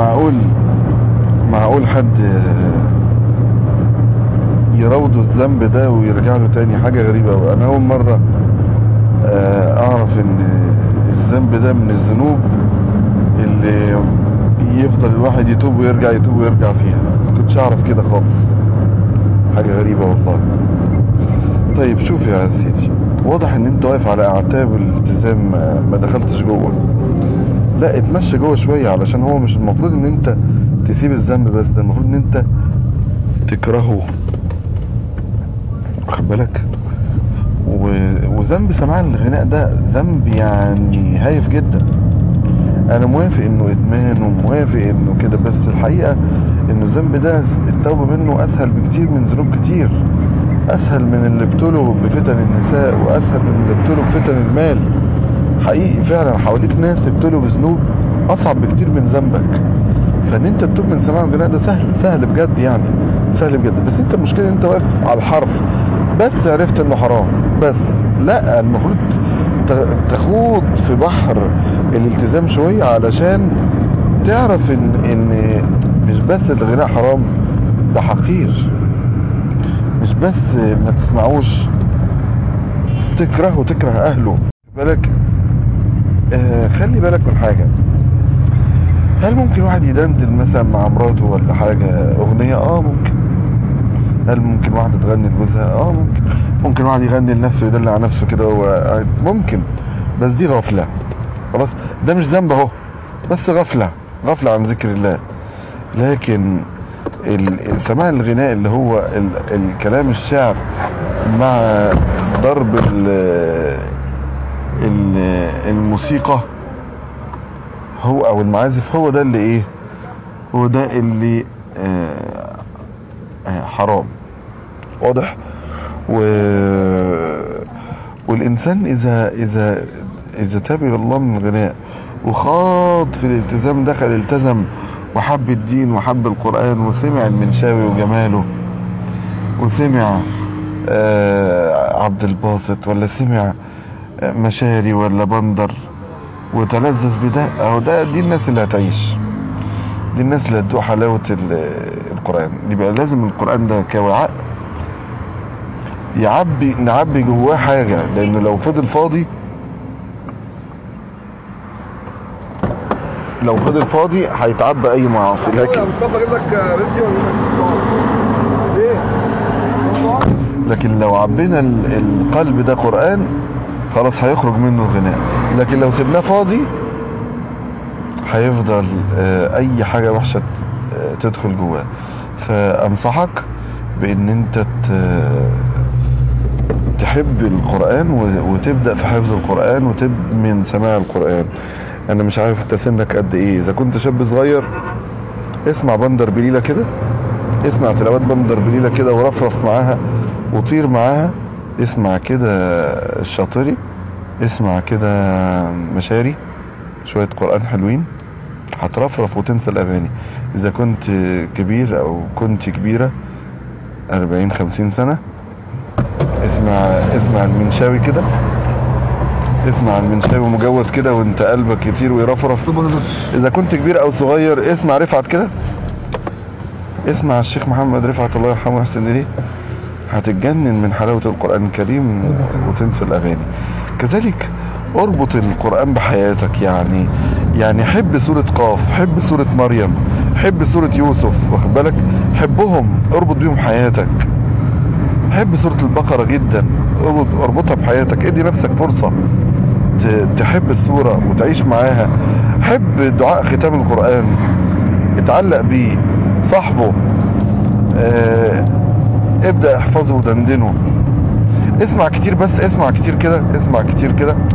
معقول معقول حد يراوده الذنب ده ويرجع له تاني حاجة غريبة أوي أنا أول مرة آه، أعرف إن الذنب ده من الذنوب اللي يفضل الواحد يتوب ويرجع يتوب ويرجع فيها ما كنتش أعرف كده خالص حاجة غريبة والله طيب شوف يا سيدي واضح ان انت واقف على اعتاب الالتزام ما- ما دخلتش جوه لا اتمشى جوه شويه علشان هو مش المفروض ان انت تسيب الذنب بس ده المفروض ان انت تكرهه واخد بالك و- وذنب سماع الغناء ده ذنب يعني هايف جدا انا موافق انه ادمان وموافق انه كده بس الحقيقه انه الذنب ده التوبه منه اسهل بكتير من ذنوب كتير اسهل من اللي ابتلوا بفتن النساء واسهل من اللي ابتلوا بفتن المال حقيقي فعلا حواليك ناس ابتلوا بذنوب اصعب بكتير من ذنبك فان انت تتوب من سماع الغناء ده سهل سهل بجد يعني سهل بجد بس انت المشكله ان انت واقف على الحرف بس عرفت انه حرام بس لا المفروض ت- تخوض في بحر الالتزام شويه علشان تعرف ان ان مش بس الغناء حرام ده حقير مش بس ما تسمعوش تكرهه تكره اهله بالك آه خلي بالك من حاجه هل ممكن واحد يدندن مثلا مع مراته ولا حاجه اغنيه اه ممكن هل ممكن واحده تغني لجوزها اه ممكن ممكن واحد يغني لنفسه يدل على نفسه كده هو قاعد. ممكن بس دي غفله خلاص ده مش ذنب اهو بس غفله غفله عن ذكر الله لكن ال- سماع الغناء اللي هو ال- الكلام الشعر مع ضرب ال- ال- الموسيقى هو او المعازف هو ده اللي ايه هو ده اللي آه، آه، حرام واضح و والانسان اذا اذا اذا تاب الى الله من الغناء وخاض في الالتزام دخل التزم وحب الدين وحب القران وسمع المنشاوي وجماله وسمع آه، عبد الباسط ولا سمع آه، مشاري ولا بندر وتلذذ بده اهو ده دي الناس اللي هتعيش دي الناس اللي هتدوق حلاوه ال- القران يبقى لازم القران ده كوعاء يعبي نعبي جواه حاجه لانه لو فضل فاضي لو فضل فاضي هيتعبى اي معاصي يا لكن مصطفى اجيب لك ميسي ولا ايه؟ لكن لو عبينا ال- القلب ده قرآن خلاص هيخرج منه الغناء لكن لو سيبناه فاضي هيفضل آه، اي حاجة وحشة ت- آه، تدخل جواه فانصحك بان انت ت- تحب القرآن و- وتبدأ في حفظ القرآن وتدمن سماع القرآن انا مش عارف انت سنك قد ايه اذا كنت شاب صغير اسمع بندر بليلة كده اسمع تلاوات بندر بليلة كده ورفرف معاها وطير معاها اسمع كده الشاطري اسمع كده مشاري شوية قرآن حلوين هترفرف وتنسى الأغاني إذا كنت كبير أو كنت كبيرة أربعين خمسين سنة اسمع اسمع المنشاوي كده اسمع المنشاوي مجود كده وانت قلبك يطير ويرفرف اذا كنت كبير او صغير اسمع رفعت كده اسمع الشيخ محمد رفعت الله يرحمه ويحسن اليه هتتجنن من حلاوة القرآن الكريم وتنسى الأغاني كذلك اربط القرآن بحياتك يعني يعني حب سورة قاف حب سورة مريم حب سورة يوسف واخد بالك حبهم اربط بيهم حياتك حب سورة البقرة جدا اربط اربطها بحياتك ادي نفسك فرصة ت- تحب السورة وتعيش معاها حب دعاء ختام القرآن اتعلق بيه صاحبه آه ابدأ احفظه ودندنه اسمع كتير بس اسمع كتير كده اسمع كتير كده